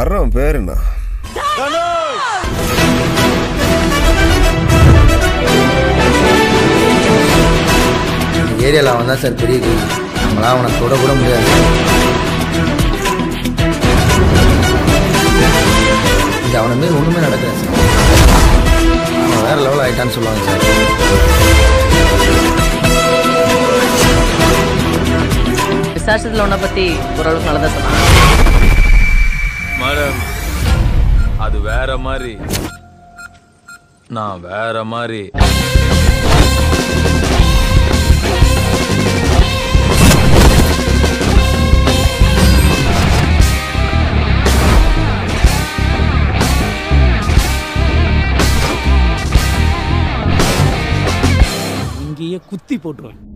வர்றவன் பேர் என்ன இந்த ஏரியாவில் அவன் தான் சார் பெரிய கேள்வி நம்மளாம் அவனை தொட கூட முடியாது இங்கே அவனை மாரி ஒன்றுமே நடக்காது சார் அவன் வேறு லெவல் ஆகிட்டான்னு சொல்லுவாங்க சார் விசாரிச்சதுல உன்னை பத்தி ஓரளவுக்கு நல்லதா சொன்னாங்க மேடம் அது வேற மாதிரி நான் வேற மாதிரி இங்கேயே குத்தி போட்டுருவேன்